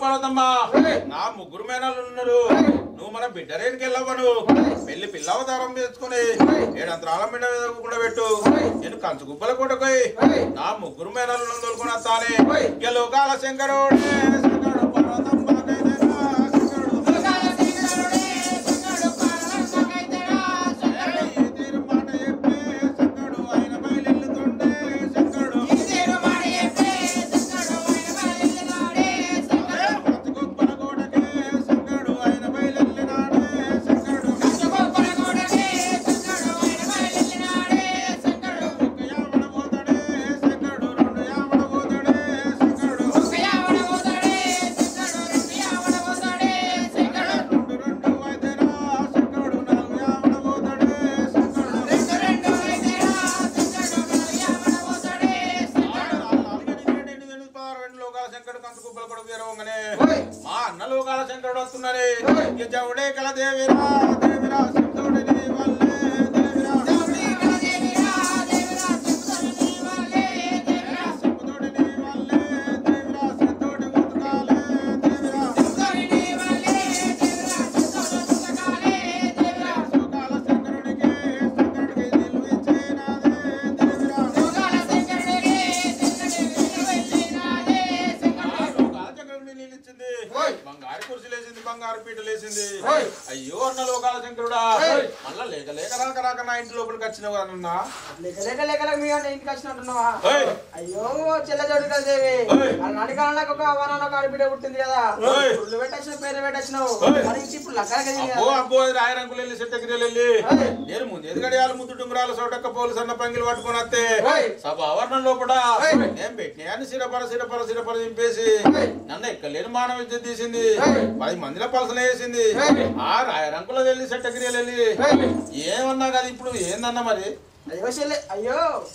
పార్వతమ్మ నా ముగ్గురు మేనలు ఉన్నారు నువ్వు మన బిడ్డ రేటుకి వెళ్ళవను పెళ్లి పిల్ల అవతారం తెచ్చుకుని ఏడంతరాల బిడ్డ మీద కూడా పెట్టు నేను కంచు గుబ్బల కొట్టుకోయి నా ముగ్గురు మేనలు తోలుకొని వస్తానే ఇక లోకాల శంకరుడే శంకరుడు పార్వతమ్మకైతే నా శంకరుడు ఈ తీరు మాట చెప్పే శంకరుడు ఆయన బయలుతుండే శంకరుడు కంచు గుబ్బల కొడకే శంకరుడు ఆయన బయలునాడే శంకరుడు ఒక యావడ పోతాడే శంకరుడు రెండు యావడ పోతాడే శంకరుడు రెండు రెండు వైద్యరా శంకరుడు నాలుగు యావడ పోతాడే శంకరుడు లోకాల శంకరుడు కంచు గుబ్బల కొడుకు తెరవంగానే మా అన్న లోకాల శంకరుడు వస్తున్నాడే ఇక జవుడే కల దేవిరా దేవిరా శబ్దోడి నీ వల్లే దేవిరా శబ్దోడి నీ వల్లే దేవిరా శబ్దోడి ఉతకాలే దేవిరా లోకాల శంకరుడికి శంకరుడికి నిలువిచ్చేనాదే దేవిరా లోకాల శంకరుడిని నిలిచింది బంగారు కుర్చీ లేచింది బంగారు పీట లేచింది అయ్యో అన్న లోకాల శంకరుడా మళ్ళా లేక లేక రాక రాక నా ఇంటి లోపలికి వచ్చినవు అన్నా లేక లేక లేక లేక మీ అంటే ఇంటికి వచ్చినట్టున్నావా ఏయ్! అయ్యో చెల్ల జోడు దేవి ఏయ్! నడికాలకు ఒక వనాన ఒక ఆడబిడ్డ పుట్టింది కదా ఏయ్! పుల్లు పెట్టొచ్చిన పేరు పెట్టొచ్చినావు ఏయ్! మరి ఇంక ఇప్పుడు లగ్గానికి అయింది అబ్బో కదా అబ్బో అది రాయరంకులు వెళ్ళి సెట్టగిరి వెళ్ళి ఏయ్! నేను ముందు ఎదుగడియాలు ముద్దు డుంగరాలు సోటక్క పోలు సన్న పంగిలు పట్టుకొని వస్తే ఏయ్! సభ ఆవరణం లోపల ఏయ్! నేను పెట్టినాయని సిరపర సిరపర సిరపర చింపేసి ఏయ్! నన్ను ఎక్కలేని మానవ విద్య తీసింది ఏయ్! పది మందిలో పలసలు వేసింది ఏయ్! ఆ రాయరంకులో వెళ్ళి సెట్టగిరి వెళ్ళి ఏయ్! ఏమన్నా కదా ఇప్పుడు ఏందన్నా మరి అయ్యో చెల్లె అయ్యో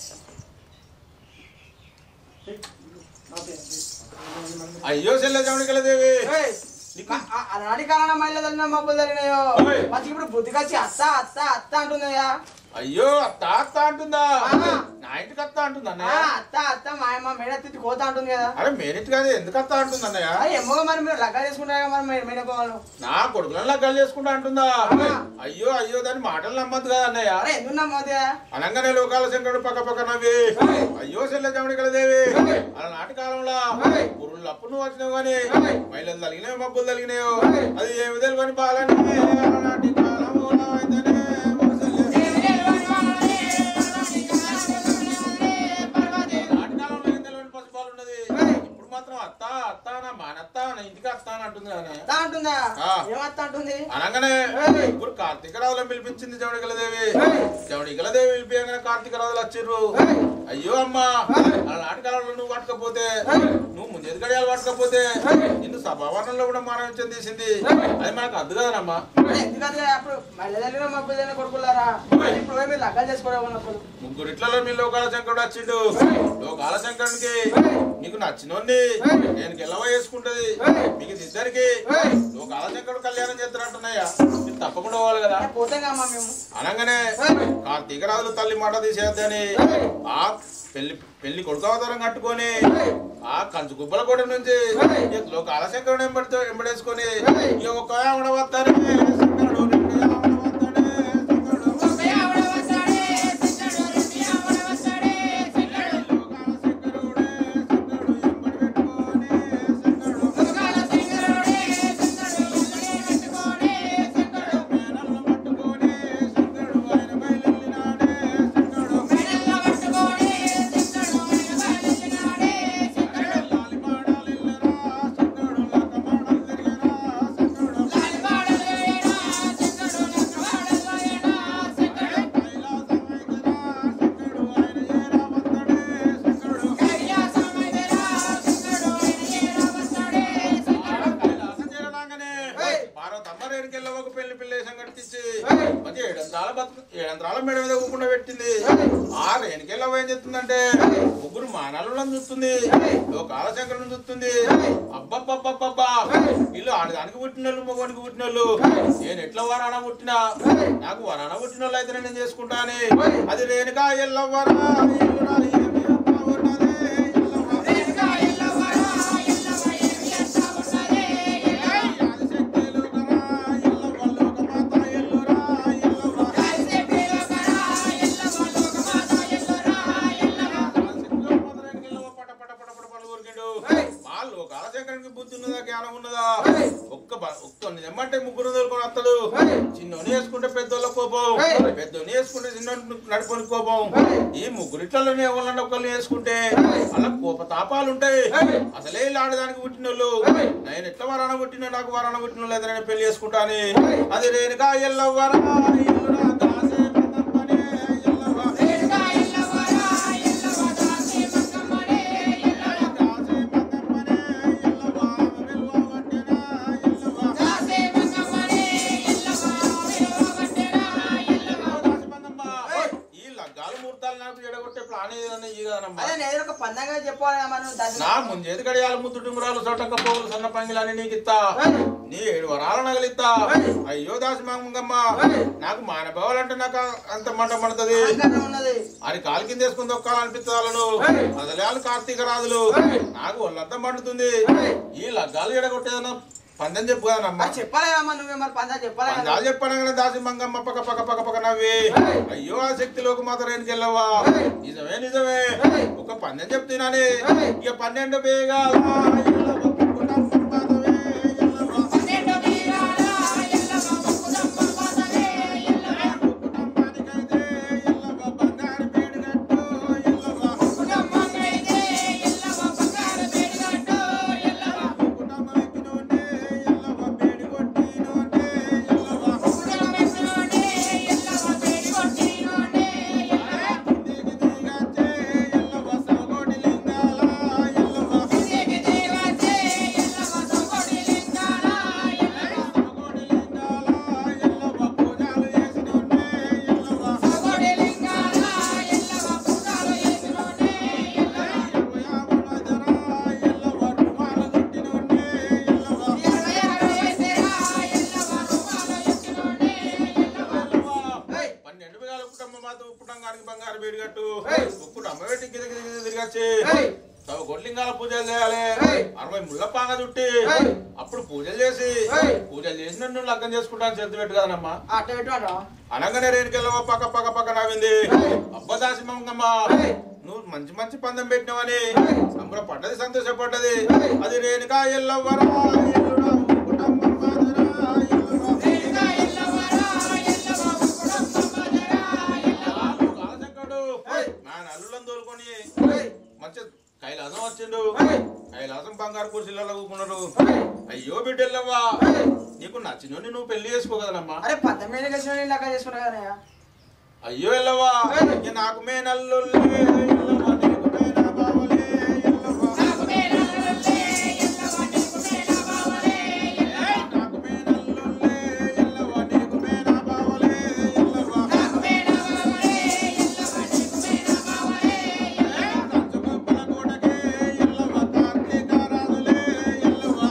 అయ్యో చెల్లె జమణికల దేవి ఏయ్! ఆ- ఆ- ఆనాటి కాలాన మహిళ తల్లిన మబ్బులు జరిగినాయో ఏయ్! మంచి ఇప్పుడు బుద్ధికొచ్చి అత్త అత్త అత్త అంటుందయ్యా అయ్యో అత్త అత్త అంటుందా ఆ. నా ఇంటికి అత్త అంటుంది ఆ, అన్నయ్య అత్త అత్త మా అమ్మ మేడ తిట్టి కోత అంటుంది కదా అరే మెరిట్ కాదు ఎందుకు అత్త అంటుంది అన్నయ్య అరే ఎమ్మగా మరి మీరు లగ్గా చేసుకుంటారా మరి మీరు మేడకోవాలి నా కొడుకులలో గల్లి చేసుకుంటా అంటుందా ఆ. అయ్యో అయ్యో దాని మాటలు నమ్మద్దు కదా అన్నయ్య అరే ఎందుకున్నా మోదీ అనగానే లోకాల శంకరుడు పక్క పక్క నవ్వి ఏయ్! అయ్యో చెల్లె జమణికల దేవి ఏయ్! అలా నాటి కాలంలో ఏయ్! పురుళ్ళు అప్పుడు నువ్వు వచ్చినావు కానీ ఏయ్! మహిళలు తలిగినాయో మబ్బులు తలిగినాయో ఏయ్! అది ఏమి తెలియని బాలని నాటి కాలంలో అయితేనే వరసలే. నాటకాలంలో ఏం తెలియని పసిపాలు ఉన్నది ఏయ్! ఇప్పుడు మాత్రం అత్త అత్త నా మానత్త నా ఇంటికి అత్త అని అంటుంది కానీ అత్త అంటుందా ఆ. ఏమత్త అంటుంది అనగానే ఏయ్! ఇప్పుడు కార్తీక రావులను పిలిపించింది జవడికలదేవి ఏయ్! జవడికలదేవి పిలిపియంగానే కార్తీక రావులు వచ్చిర్రు ఏయ్! అయ్యో అమ్మా ఏయ్! అలా నాటకాలలో నువ్వు పట్టకపోతే ఏయ్! నువ్వు ముందు గడియాలు పట్టకపోతే ఏయ్! నిన్ను సభావరణంలో కూడా మానవించం తీసింది ఏయ్! అది మనకు అద్దు కదనమ్మా మరి ఎందుకంటే అప్పుడు మహిళ తల్లిన మబ్బులు జరిగిన కొడుకులారా ఏయ్! ఇప్పుడు పోయి మీరు లగ్గాలు చేసుకోవడం ఉన్నప్పుడు ముగ్గురిట్లలో మీ లోకాల శంకరుడు వచ్చిండు ఏయ్! లోకాల శంకరునికి ఏయ్! నీకు నచ్చినోన్ని ఏయ్! నేను గెలవ వేసుకుంటది ఏయ్! మీకు ఇద్దరికి ఏయ్! లోకాల శంకరుడు కళ్యాణం చేస్తున్నట్టున్నాయా మీరు తప్పకుండా పోవాలి కదా అరే పోతాం కమ్మా మేము అనగానే ఏయ్! కార్తీక రాజులు తల్లి మాట తీసేద్దని ఏయ్! ఆ పెళ్లి పెళ్లి కొడుకు అవతారం కట్టుకొని ఏయ్! ఆ కంచు గుబ్బల కోట నుంచి ఏయ్! ఇక కాలశంకరుడు ఎంబడితో ఎంబడేసుకొని ఏయ్! ఇక ఒక ఆవిడ వస్తాడే శంకరుడు రెండు ఆవిడ వస్తాడే శంకరుడు లోకాల శంకరుడే శంకరుడు ఎంబడి పెట్టుకొని శంకరుడు మేనల్ని పట్టుకొని శంకరుడు ఆయన బయలునాడే శంకరుడు లాలి మాడాలిల్లరా శంకరుడు లక మాడలు తిరిగరా శంకరుడు కైలాసమైతరా శంకరుడు ఆయన ఏరా వస్తాడే శంకరుడు కైలాసం చేరనాగానే ఏయ్! పార్వతమ్మ రేణుకెళ్ళవకు పెళ్లి పిల్ల సంగతించి ఏయ్! మంచి ఏడంత్రాల బతుకు ఏడంత్రాల మేడ మీద ఊకుండా పెట్టింది ఏయ్! ఆ రేణుకెళ్ళవ ఏం చెప్తుందంటే ముగ్గురు మానాలను చూస్తుంది ఏయ్! లోకాల శంకరుని చూస్తుంది ఏయ్! అబ్బబ్బబ్బబ్బబ్బా ఏయ్! వీళ్ళు ఆడదానికి పుట్టిన వాళ్ళు మగవానికి పుట్టిన వాళ్ళు ఏయ్! నేను ఎట్లా వరాన పుట్టినా ఏయ్! నాకు వరాన పుట్టిన వాళ్ళు అయితే నేను చేసుకుంటా అని ఏయ్! అది రేణుకా ఎల్లవరా ఇల్లురా ఏమి అత్త ఉన్నదే ఎల్లవ్వ. జ్ఞానం ఉన్నదా ఒక్క బ- ఒక్క నిజమంటే ముగ్గురు దొరుకుని అత్తడు చిన్నోని వేసుకుంటే పెద్దోళ్ళ కోపం పెద్దోని వేసుకుంటే చిన్న నడుపుని కోపం ఈ ముగ్గురిట్లలోనే ఎవరన్నా ఒకళ్ళు వేసుకుంటే అలా కోప తాపాలు ఉంటాయి అసలే ఇలా ఆడదానికి పుట్టిన వాళ్ళు నేను ఎట్లా వరాన పుట్టిన నాకు వరాన పుట్టిన వాళ్ళు ఏదైనా పెళ్లి చేసుకుంటాని అది రేణుకా ఎల్లవ్వరా ఇల్లురా దాసే మందమ్మనే ఎల్లవ్వ. దాసే మందమ్మనే ఎల్లవ్వ. వెలువ వట్టెనా ఎల్లవ్వ. దాసే మందమ్మ. ఈ లగ్గాలు ముహూర్తాలు నాకు ఎడగొట్టే ప్లాన్ ఏదన్నా ఈ కదనమ్మా అదే నేను ఒక పందంగా చెప్పాలి మనం దశ నా ముంజేది గడియాలు ముద్దు టుంగురాలు సొట్టక పోగులు సన్న పంగిలని నీకు ఇత్తా నీ ఏడు వరాల నగలిత్తా అయ్యో దాసి మంగమ్మ నాకు మానభావాలంటే నాకు అంత మంట మండుతుంది అహంకారం ఉన్నది అది కాలు కింద వేసుకుని దొక్కాలనిపిస్తుంది వాళ్ళను అదలేలు కార్తీక రాజులు నాకు ఒళ్ళంతా మండుతుంది ఈ లగ్గాలు ఎడగొట్టేదన్న పందెం చెప్పు కదనమ్మా మరి చెప్పాలి అమ్మ నువ్వే మరి పందా చెప్పాలి కదా పందాలు చెప్పాను కదా దాసి మంగమ్మ పక్క పక్క పక్క పక్క నవ్వి అయ్యో ఆ శక్తిలోకి మాత్రం ఎన్నికెళ్ళవా నిజమే నిజమే ఒక పన్నెండు చెప్తున్నాని ఇక పన్నెండు బేగాల పన్నెండు వేల కుటుంబం మాత్రం కుటుంబానికి బంగారు బేడి కట్టు ఒక్కడు అమ్మ పెట్టి గిద గిద గిద తిరిగచ్చి తమ గొడ్లింగాల పూజలు చేయాలి అరవై ముళ్ళ పాంగ చుట్టి అప్పుడు పూజలు చేసి పూజలు చేసి నన్ను లగ్గం చేసుకుంటాను చేతి పెట్టు కదనమ్మా అట్ట పెట్టు అంటావా? అనగానే రేణుకెళ్ళవ పక్క పక్క పక్క నవ్వింది అబ్బదాసి మంగమ్మ నువ్వు మంచి మంచి పందెం పెట్టినావని సంబరపడ్డది సంతోషపడ్డది అది రేణుకా ఎల్లవ్వరా ఎల్లుడా కుటుంబం మాదిరా ఎల్లవ్వ. కాలచక్రుడు నా నల్లులను తోలుకొని మంచి కైలాసం వచ్చిండు కైలాసం బంగారు కుర్చీలలో కూకున్నాడు అయ్యో బిడ్డెల్లవ్వా నీకు నచ్చినోని నువ్వు పెళ్లి చేసుకో కదనమ్మా అరే పందెం మీద కలిసి నేను లెక్క చేసుకున్నా కదనయ్య అయ్యో ఎల్లవ్వా ఇక నాకు మే నల్లుల్లే ఎల్లవ్వ, నీకు మే నా బావలే ఎల్లవ్వ. నాకు మే నల్లుల్లే ఎల్లవ్వ, నీకు మే నా బావలే ఎల్లవ్వ. కంచుగొప్పల కోటకే ఎల్లవ్వ, కార్తీక రాజులే ఎల్లవ్వ.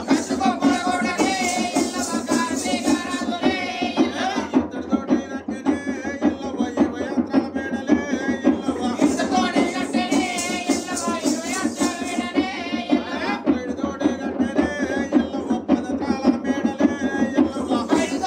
ఇద్దరితోటి నట్టినే ఎల్లవ్వ, ఇరవై అంత్రాల మేడలే ఎల్లవ్వ. ఐదుతోటి గట్టెనే ఎల్లవ్వ, పదత్రాల మేడలే ఎల్లవ్వ.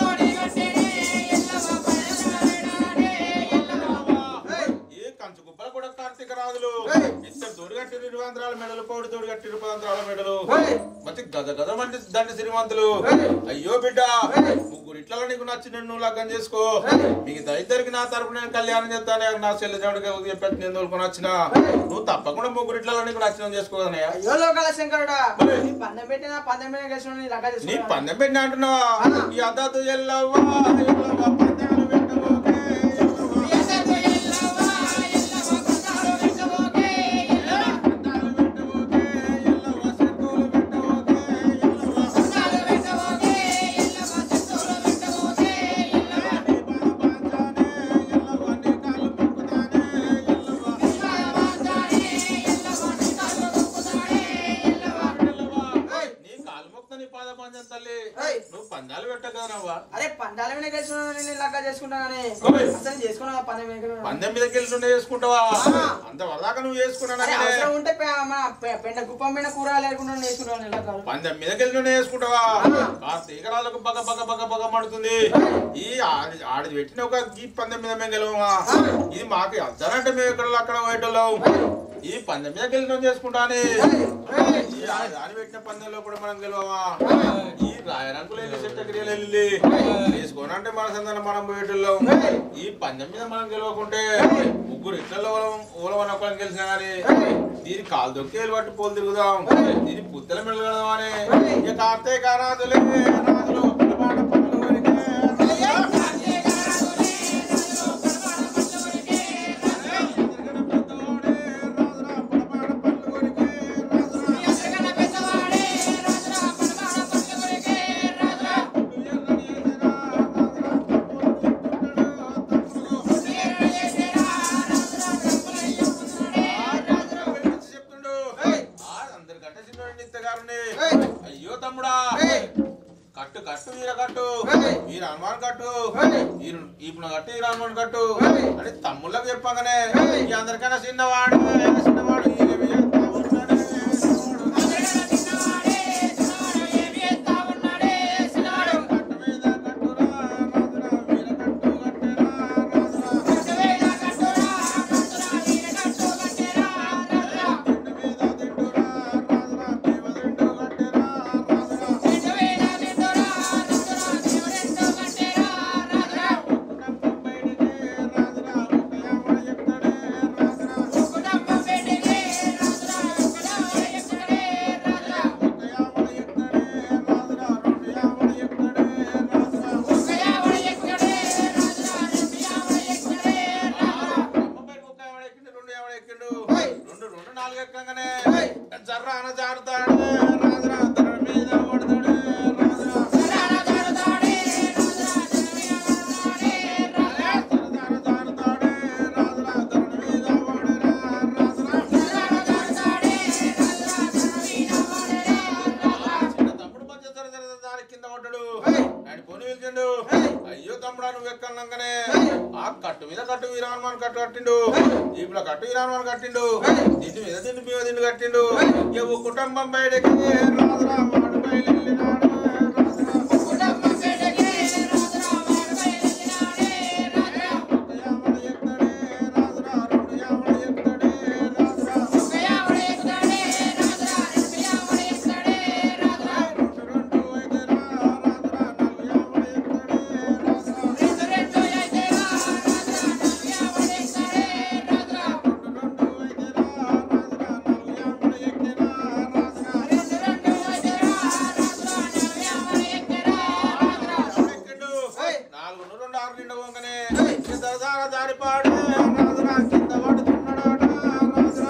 ఈ కంచు గుబ్బల కూడా కార్తీక రాజులు ఇద్దరు తోడు కట్టి ఇరువంతరాల మెడలు పౌడి తోడు కట్టి ఇరువంతరాల మెడలు మంచి గద గద మంది దండి శ్రీమంతులు అయ్యో బిడ్డ ముగ్గురు ఇట్లా నీకు నచ్చిన నువ్వు లగ్గం చేసుకో మీకు ఇద్దరికి నా తరపు నేను కళ్యాణం చేస్తాను నా చెల్లి దేవుడికి చెప్పి నేను తోలుకొని వచ్చిన నువ్వు తప్పకుండా ముగ్గురు ఇట్లా నీకు నచ్చిన చేసుకోదనయ్యా అయ్యో లోకాల శంకరుడా మరి? నీ పందెం పెట్టినా పందెం మీద కలిసి నీ లెక్క నీ చేసుకున్నా పందెం పెట్టిన అంటున్నావా ఈ అద్దతు ఎల్లవ్వా ఎల్లవ్వా పందాలు పెట్టబోకే ఎల్లవ్వా. పందాలు పెట్టబోకే ఎల్లవ్వా సెక్కులు పెట్టబోకే ఎల్లవ్వా నువ్వు పందాలు పెట్టగలనవ్వా అరే పందాల మీద కలిసి నేను లెక్క చేసుకుంటా కానీ ఓయ్. అసలు చేసుకున్నా పందెం మీద పందెం మీద గెలుచుండే చేసుకుంటావా ఆ. అంత వరదాకా నువ్వు చేసుకున్నాను అరే అవసరం ఉంటే పె- మన పె- పెండ కుప్పం మీద కూర లేకుండా వేసుకుంటాను లెక్కలు పందెం మీద గెలుచుండే చేసుకుంటావా ఆ. కాస్త బగ బగ బగ బగ మండుతుంది ఈ ఆడి ఆడిది పెట్టిన ఒక ఈ పందెం మీద మేము గెలవమా ఇది మాకు అద్దనంటే మేము ఇక్కడ అక్కడ పోయేటోళ్ళం ఈ పందెం మీద గెలిచిన చేసుకుంటాని ఈ రాజధాని పెట్టిన పందెంలో కూడా మనం గెలవమా ఈ రాయరంకులు వెళ్ళి సెక్రటరీలు వెళ్ళి తీసుకోనంటే మన సందన మనం పోయేటోళ్ళం ఈ పందెం మీద మనం గెలవకుంటే ముగ్గురు ఇట్లలో ఊలవని ఒకళ్ళని గెలిచినా కానీ దీని కాలు దొక్కేలు పట్టి పోలు తిరుగుదాం దీని పుత్తల మెల్లగలదాం అని ఇక కార్తీక రాజులే రాజులు పిల్లపాట పనులు కొరికే ఎదురుగడ పెద్దవాడే రాజురా పిల్లపాట పనులు కొరికే రాజురా అయ్యో తమ్ముడా కట్టు కట్టు వీర కట్టు వీర హనుమాన్ కట్టు వీరు ఇప్పుడు కట్టు వీర హనుమాన్ కట్టు అని తమ్ముళ్ళకి చెప్పగానే ఈ అందరికన్నా చిన్నవాడు చిన్నవాడు ఈయన వీర తమ్ముడు. కట్టు మీద కట్టురా రాజురా వీర కట్టు కట్టెరా రాజురా తిండి మీద తిండురా రాజురా ప్రేమ తిండు కట్టెరా రాజురా కుటుంబం బయటికి రాజురా ఉపయామడ చెప్తాడే రాజురా ఉపయామడ చెప్తాడే రాజురా రెండు యామడ చెప్తాడే రాజురా అమ్మాయి ఒక యామడ ఎక్కిండు రెండు యామడ ఎక్కిండు రెండు రెండు నాలుగు ఎక్కగానే జర్రాన జారుతాడు రాజురా తన మీద పడతాడు రాజురా జరజార జారుతాడు రాజురా తన మీద పడరా రాజురా చిన్న తమ్ముడు మధ్య జర జర దారి కింద పడ్డాడు ఆయన పోని పిలిచిండు అయ్యో తమ్ముడా నువ్వు ఎక్కనంగానే ఆ కట్టు మీద కట్టు వీరాన్మాన్ కట్టు కట్టిండు ఇప్పుడు కట్టు వీరాన్మాన్ కట్టిండు దీని మీద దీని మీద దీన్ని కట్టిండు ఎవ్వు కుటుంబం బయటకి రాజురా వాడు బయలుదేరినాడు రాజురా ఒక యామడ ఎక్కడే రాజురా రెండు యామడ ఎక్కడే రాజురా రెండు రెండు ఐదురా రాజురా నాలుగు యామడ ఎక్కడే రాజురా రెండు రెండు ఐదురా రాజురా నాలుగు యామడ ఎక్కిరా రాజురా ఎక్కిండు నాలుగు రెండు ఆరు నిండు వంకనే దరదార దారిపాడు రాజురా కింద పడుతున్నాడు రాజురా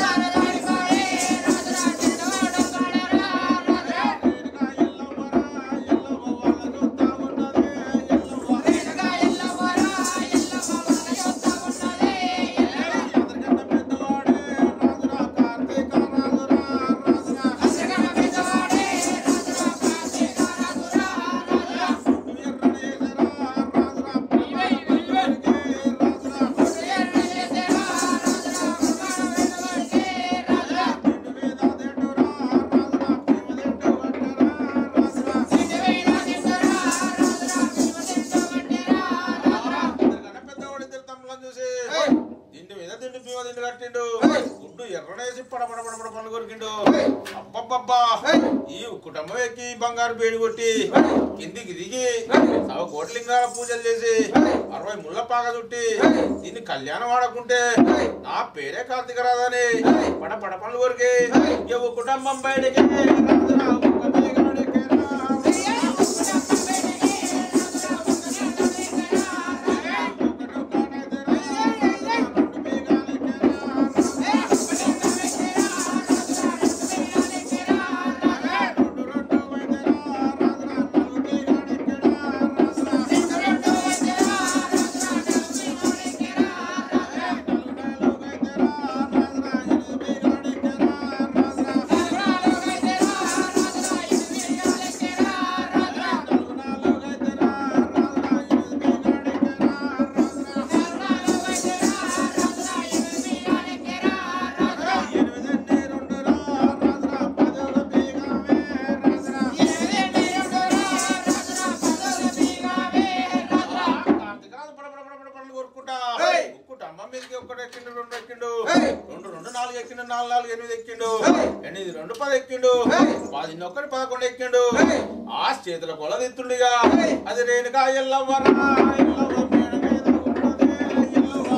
నీరుగా ఎల్లవ్వరా ఎల్లవ్వ వాళ్ళ చూస్తా ఉన్నది ఎల్లవ్వ అందరికన్నా పెద్దవాడే రాజురా కార్తీక రాజురా రాజురా నువ్వు ఎర్రనేసరా రాజురా పిల్లవాడికి రాజురా తిండి మీద తిండురా రాజురా ప్రేమ తిండు కట్టరా రాజురా అందరికన్నా పెద్దవాడు ఇద్దరు తమ్ముళ్ళని చూసి తిండి మీద తిండి పీవ తిండి కట్టిండు గుడ్డు ఎర్రనేసి పడపడ పడపడ పనులు కొరికిండు అబ్బబ్బబ్బా ఈ కుటుంబం ఎక్కి బంగారు బేడి కొట్టి కిందికి దిగి సవ కోట్లింగాల పూజలు చేసి అరవై ముళ్ళ పాక చుట్టి దీన్ని కళ్యాణం ఆడకుంటే నా పేరే కార్తీక రాదని పడ పడ పనులు కొరికి ఇవ్వ కుటుంబం బయటికి రాజురా, ఒక్క తీగలోడికేరా. ఎక్కిండు రెండు రెండు నాలుగు ఎక్కిండు నాలుగు నాలుగు ఎనిమిది ఎక్కిండు ఎండ ఎనిమిది రెండు పది ఎక్కిండు ఏయ్. పది ఒక్కటి పదకొండు ఎక్కిండు ఏయ్. ఆ చేతుల కొల తిత్తుండిగా ఏయ్. అది రేణుగా ఎల్లవ్వరా ఎల్లవ్వ మేడ మీద ఉన్నది ఎల్లవ్వ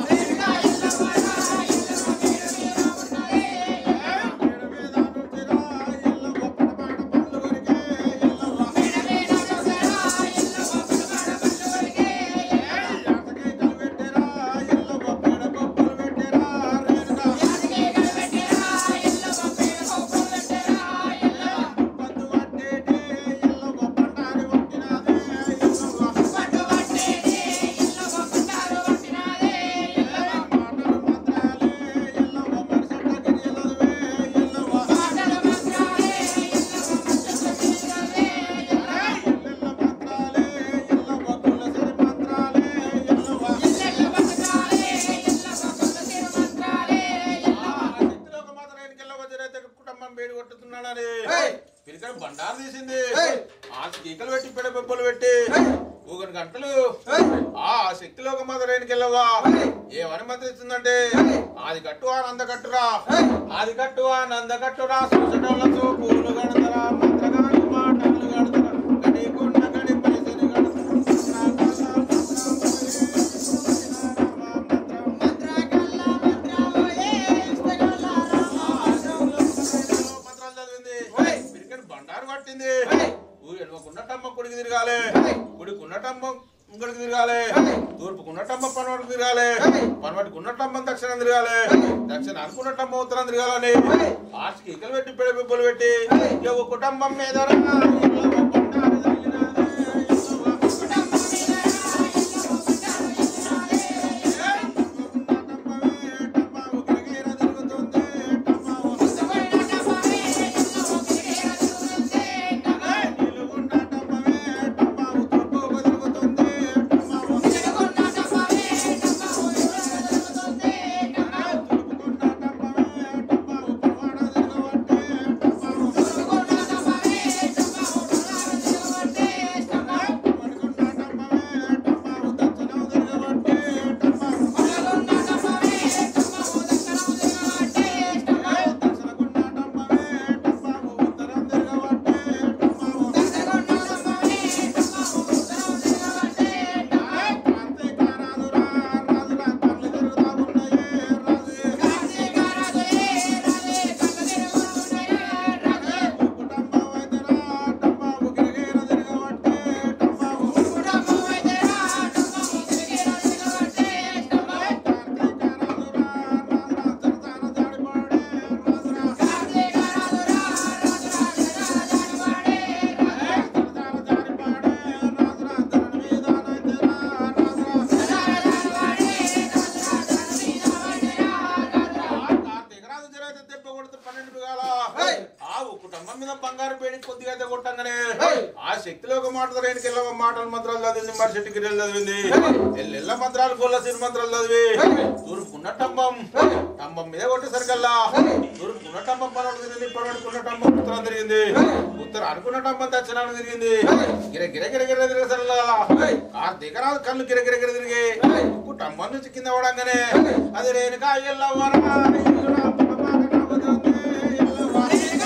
మేడ మీద నుంచిరా ఎల్లవ్వ పడబాట పళ్ళు కొరికే ఎల్లవ్వ యాతకి కలిపెట్టెరా ఎల్లవ్వ పేడ పప్పులు పెట్టెరా రేణుగా పద్దు పట్టేటి ఎల్లవ్వ పండారి పట్టినాదే ఎల్లవ్వ మాటలు మంత్రాలే ఎల్లవ్వ మరుసటి గిరియలదువే ఎల్లవ్వ ఎల్లెల్ల మంత్రాలే ఎల్లవ్వ కులసరి మంత్రాలే ఎల్లవ్వ శక్తిలో ఒక మాత్రం ఎన్నికల్లో వజ్రైతే కుటుంబం వేడి కొట్టుతున్నాడని ఏయ్. పిలికడ బండారు తీసింది ఏయ్. ఆ ఈకలు పెట్టి పెడ బొబ్బలు పెట్టి ఏయ్. ఊగని గంటలు ఏయ్. ఆ శక్తిలో ఒక మాత్రం ఎన్నికెళ్ళవా ఏయ్. ఏమని మంత్రిస్తుందంటే ఏయ్. ఆది కట్టు ఆ నంద కట్టురా ఏయ్. ఆది కట్టు ఆ నంద కట్టురా సూచనలతో పూలు గడతరా మంత్రగాని మాటలు గడతరా గడి కొండ గడి పరిసరి మంత్రాలు చదివింది ఏయ్. పిరికని బండారు పట్టింది ఏయ్. ఊరు ఎడమకున్నటమ్మ కుడికి తిరగాలి ఏయ్. కుడికి ఉన్నటమ్మ ఇంకొడికి తిరగాలి ఏయ్. తూర్పుకు ఉన్నటమ్మ పనవాడికి తిరగాలి ఏయ్. పనవాడికి ఉన్నటమ్మ దక్షిణం తిరగాలి ఏయ్. దక్షిణ అనుకున్నటమ్మ ఉత్తరం తిరగాలని ఏయ్. ఆర్చికి ఈకలు పెట్టి పెడ బిబ్బలు పెట్టి ఏయ్. ఎవ్వ కుటుంబం మీద రా, ఎల్లవ్వ బండారు తగిలినాదే, ఎల్లవ్వ. ఏయ్. ఉన్నటమ్మవే, టమ్మావు గిరగిర తిరుగుతుంది, టమ్మావు. ఏయ్. నిలువున్నటమ్మవే, టమ్మావు తూర్పుకు తిరుగుతుంది, టమ్మావు. ఏయ్. ఆవు కుటుంబం మీద బంగారు పేడి కొద్దిగా అయితే కొట్టంగానే ఏయ్. ఆ శక్తిలో ఒక మాట రేణుకి వెళ్ళవ మాటలు మంత్రాలు చదివింది మరి చెట్టు గిన్నెలు చదివింది ఏయ్. ఎల్లెల్ల మంత్రాలు గొల్ల సిరి మంత్రాలు చదివి ఏయ్. తూర్పుకున్న టంబం ఏయ్. టంబం మీద కొట్టేసరికల్లా ఏయ్. తూర్పుకున్న టంబం పనోడు తిరిగింది పనోడుకున్న టంబం ఉత్తరం తిరిగింది ఏయ్. ఉత్తర అనుకున్న టంబం దక్షిణానికి తిరిగింది ఏయ్. గిర గిర గిర గిర తిరిగేసరికల్లా ఏయ్. కార్తీక రాజు కళ్ళు గిర గిర గిర తిరిగి ఏయ్. కుటుంబం నుంచి కింద పడంగానే ఏయ్. అది రేణుకా ఎల్లవ్వరా ఎల్లురా పరమాగ నవదుంది ఎల్లవ్వ.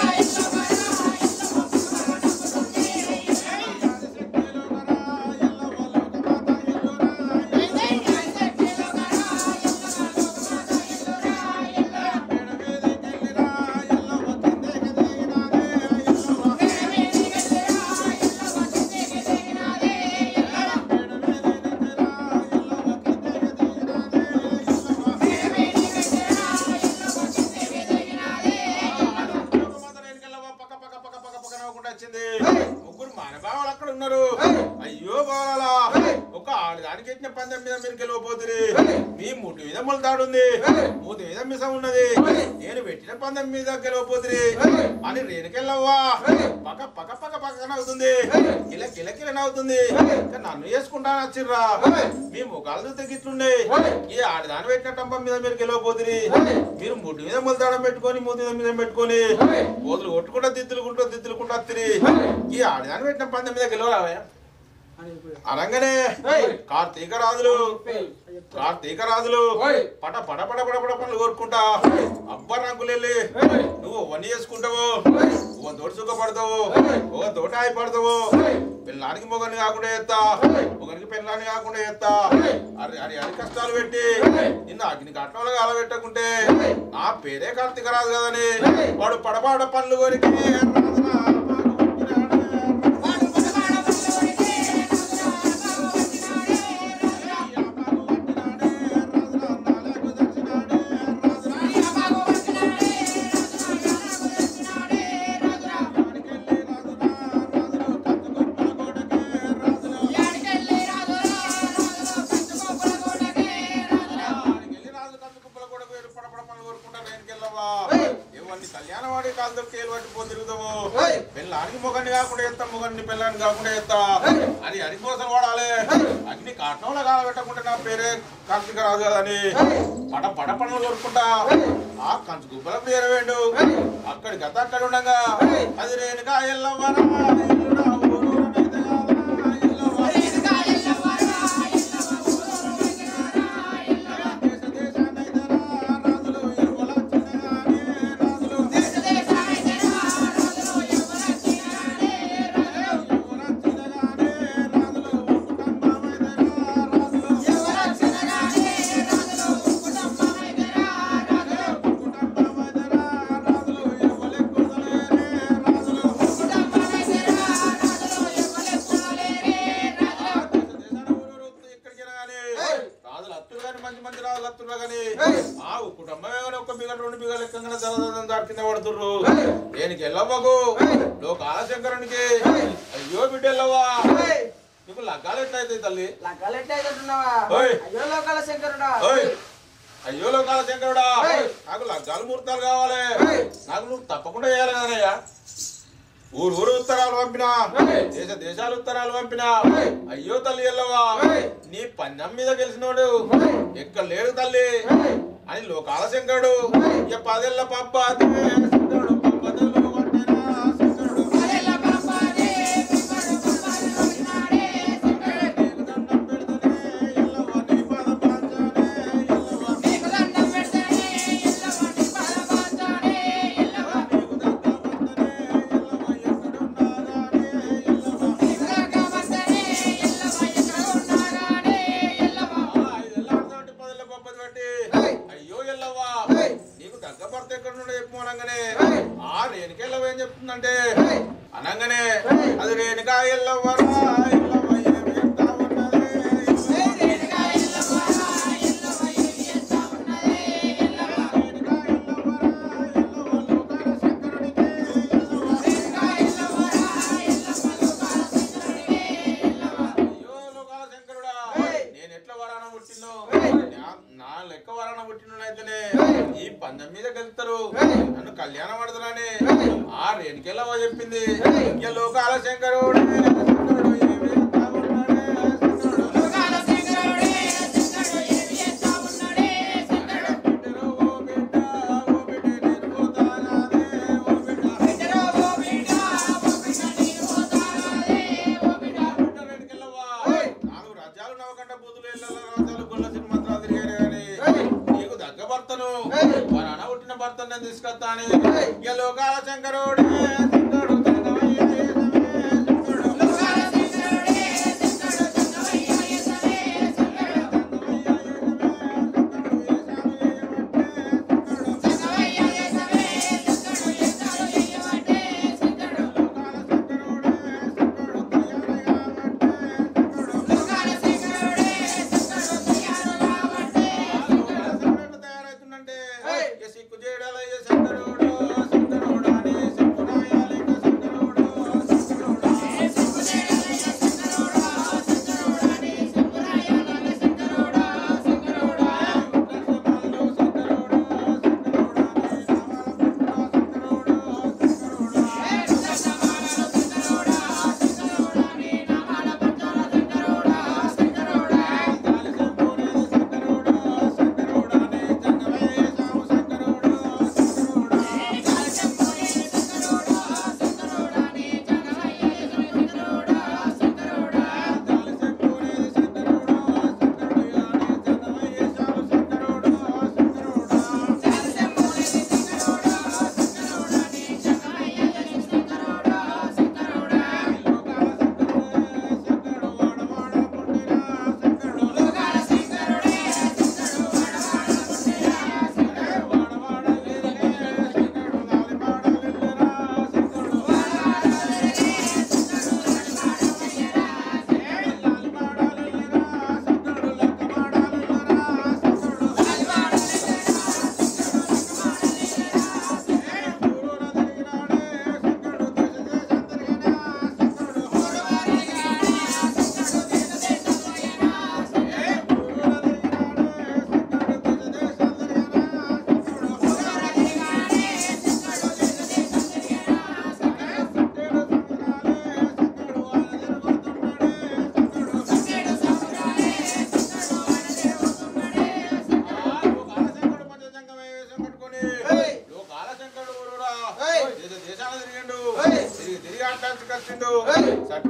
వచ్చింది ముగ్గురు మానవాళ్ళు అక్కడ ఉన్నారు అయ్యో బావాలా ఒక ఆడదానికి ఎట్టిన పందెం మీద మీరు గెలవబోతురి మీ ముట్టి మీద మొలతాడుంది మూతి మీద మిసం ఉన్నది నేను పెట్టిన పందెం మీద గెలవబోతురి అని రేణుకెళ్ళవ్వా పక్క పక్క పక్క పక్క నవ్వుతుంది కిల కిల కిల నవ్వుతుంది ఇంకా నన్ను వేసుకుంటాను వచ్చిర్రా మీ ముఖాలు చూస్తే గిట్లుండే ఈ ఆడదాని పెట్టిన టంపం మీద మీరు గెలవబోతురి మీరు ముట్టి మీద మొలతాడం పెట్టుకొని మూతి మీద పెట్టుకొని పోతులు కొట్టుకుంటా దిద్దులుకుంటూ దిద్దులుకుంటూ వత్తిరి ఈ ఆడదాని పెట్టిన పందెం మీద గెలవరావా అనగానే ఏయ్. కార్తీక రాజులు ఏయ్. కార్తీక రాజులు ఓయ్. పట పట పట పట పట పనులు కోరుకుంటా అబ్బ రంకులెళ్ళి ఏయ్. నువ్వు వన్ని చేసుకుంటావు ఏయ్. ఓ తోటి సుఖపడతావు ఏయ్. ఓ తోట అయిపడతావు ఏయ్. పిల్లానికి మొగని కాకుండా ఎత్తా ఏయ్. మొగనికి పిల్లాన్ని కాకుండా ఎత్తా ఏయ్. అరి అరి అరి కష్టాలు పెట్టి ఏయ్. నిన్న అగ్ని కట్నంలో కాలబెట్టకుంటే ఏయ్. నా పేరే కార్తీక రాజు కదని ఏయ్. వాడు పడపాడ పనులు కొరికి రాజునా పాకు పుట్టినాడే. కళ్యాణవాడి కాలతో కేలు పట్టుకొని తిరుగుతావు ఏయ్. పెళ్ళానికి మొగన్ని కాకుండా ఎత్తా మొగన్ని పెళ్ళాన్ని కాకుండా ఎత్తా ఏయ్. అది అడిగిపోసం వాడాలి ఏయ్. అగ్ని కాటంలో కాలబెట్టకుండా నా పేరే కార్తీక రాజు కదని ఏయ్. పడ పడ పనులు కొరుకుంటా ఏయ్. ఆ కంచు గుబ్బల పేరవేండు ఏయ్. అక్కడి గత అక్కడ ఉండగా ఏయ్. అది రేణుగా ఎల్లవరా ఇల్లురా ఊరూరు మీదగాలరా ఎల్లవరా. దేశ దేశానైతేరా రాజులు ఎరువల చిన్నగానే రాజులు ఎరువల చిన్నగానే రాజులు కుటుంబమైతేరా రాజులు కుటుంబమైతేరా రాజులు ఎరువలే కుదలేరే రాజులు రాజులు అత్తులు కానీ మంచి మంచి రాజులు అత్తులు కానీ ఆ కుటుంబమే కానీ ఒక బిగ రెండు బిగలు ఎక్కగానే జలదం దాటి కింద పడుతుర్రు దేనికి వెళ్ళవకు లోక ఆలశంకరునికి అయ్యో బిడ్డ వెళ్ళవా ఏయ్. నీకు లగ్గాలు ఎట్లయితే తల్లి లగ్గాలెట్ట అవుతున్నావా ఓయ్. అయ్యో లోకాల శంకరుడా ఓయ్ అయ్యో లోకాల శంకరుడా ఏయ్. నాకు లగ్గాలు ముహూర్తాలు కావాలి ఏయ్. నాకు నువ్వు తప్పకుండా చేయాలి కదనయ్యా ఊరు ఊరు ఉత్తరాలు పంపినా ఏయ్. దేశ దేశాలు ఉత్తరాలు పంపినా ఏయ్. అయ్యో తల్లి ఎల్లవా ఏయ్. నీ పన్నం మీద గెలిచినోడు ఏయ్. ఎక్కడ లేడు తల్లి ఏయ్. అని లోకాల శంకరుడు ఏయ్. ఇక పదేళ్ళ పబ్బ శంకరుడు పబ్బదలు కొట్టెనా శంకరుడు నీకు దండం పెడతనే ఎల్లవ్వ నీ పద పాంచానే ఎల్లవ్వ నీకు దండం పెడతనే ఎల్లవ్వ ఎక్కడున్నాగానే ఎల్లవ్వ ఐదేళ్ళాడుతోటి పదేళ్ళ పబ్బది పెట్టి ఏయ్. అయ్యో ఎల్లవ్వా ఏయ్. నీకు తగ్గ భర్త ఎక్కడ నుండి చెప్పు అనగానే ఏయ్. ఆ రేణుకెళ్ళవ ఏం చెప్తుందంటే ఏయ్. అనగానే ఏయ్. అది రేణుకా ఎల్లవ్వరా ఎల్లవ్వ ఏమి చెప్తా ఉన్నది రేణుకా ఎల్లవ్వరా ఎల్లవ్వ లోకాల శంకరుడికి ఎల్లవ్వ అయ్యో లోకాల శంకరుడా ఏయ్. నేను ఎట్లా వరాన పుట్టినో ఏయ్. నా- నా లెక్క వరాన పుట్టినైతేనే ఏయ్. ఈ పందెం మీద గెలుస్తారు ఏయ్. నన్ను కళ్యాణం పడతానని ఏయ్. ఆ రేణుకెళ్ళవో చెప్పింది ఏయ్. ఇక లోకాల శంకరుడే శంకరుడు ఏమి చేస్తా ఉన్నాడే శంకరుడు బిడ్డరో ఓ బిడ్డ ఓ బిడ్డ నేను పోతానాదే ఓ బిడ్డ బిడ్డ రేణుకెళ్ళవా ఏయ్. నాలుగు రాజ్యాలు నవకంట బూతులు ఇళ్ళ రాజ్యాలు గొల్ల సినిమాలు తిరిగారు కానీ ఏయ్. నీకు దగ్గ భర్తను ఏయ్. వరాన పుట్టిన భర్తను నేను తీసుకొస్తా అని ఏయ్. ఇక లోకాల శంకరుడే శంకరుడు తనకమయ్య ఏసమే శంకరుడు ఏయ్. సిక్కు చేయడాలయ్య శంకరుడు శంకరుడు అని శంకురాయ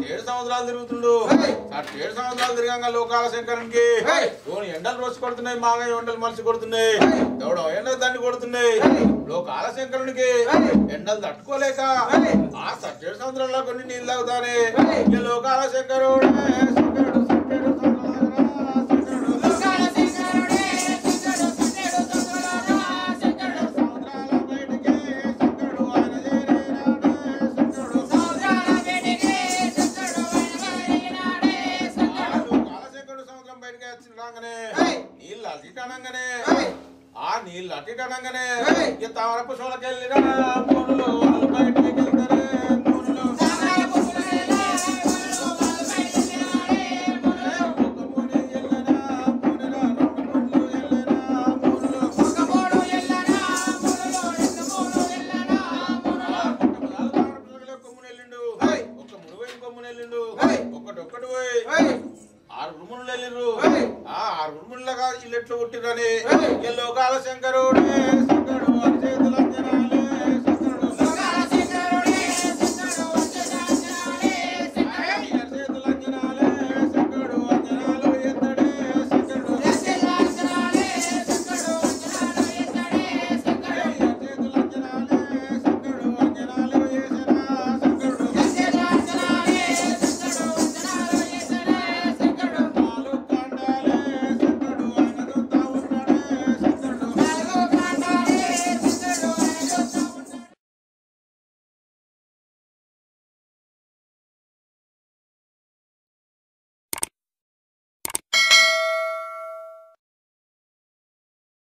ఏడు సంవత్సరాలు తిరుగుతుండు ఏయ్. సట్ ఏడు సంవత్సరాలు తిరగంగా లోకాల శంకరునికి ఏయ్. ఓని ఎండలు రోజు కొడుతున్నాయి మాగయ్య ఎండలు మనిషి కొడుతున్నాయి ఏయ్. ఎవడో ఎండలు దండి కొడుతున్నాయి ఏయ్. లోకాల శంకరునికి ఏయ్. ఎండలు తట్టుకోలేక ఏయ్. ఆ సట్ ఏడు సంవత్సరాల్లో కొన్ని నీళ్ళు తాగుతానే ఏయ్. ఈ లోకాల శంకరుడే శంకరుడు శంకరుడు శంకరుడు లోకాల శంకరుడే శంకరుడు శంకరుడు శంకరుడు సముద్రాల బయటికి శంకరుడు ఆయన చేరినాడే శంకరుడు సముద్రాల వేడికి శంకరుడు వైనగారినాడే శంకరుడు కాలశేఖరుడు సముద్రం బయటకి వచ్చి రాగానే ఏయ్. నీళ్ళు అటిటనంగానే ఏయ్. ఆ నీళ్ళు అటిటనంగానే ఏయ్. ఇక తామర పుష్పాలకు వెళ్ళిరా మూనులు వాళ్ళు బయటికి వెళ్తారే మూనులు తామర పుష్పములలో వాళ్ళు వాళ్ళు బయటికి రాడే మునులు ఒక మూని ఎల్లనా మూనిరా రెండు మూనులు ఎల్లనా మూనులు ఒక మూడు ఎల్లనా మునులు రెండు మూడు ఎల్లనా మునులు ఆ పుట్టపదాలు తామర పుష్పాలు ఒక్క మూని వెళ్ళిండు ఏయ్. ఒక్క ముని పోయి ఇంకో ముని వెళ్ళిండు ఏయ్. ఒక్కటి ఒక్కటి పోయి ఏయ్. ఆరు గురుములు వెళ్ళిర్రు ఏయ్. ఆ ఆరు గురుములుగా ఇల్లు ఎట్లా పుట్టిరని ఏయ్. లోకాల శంకరుడే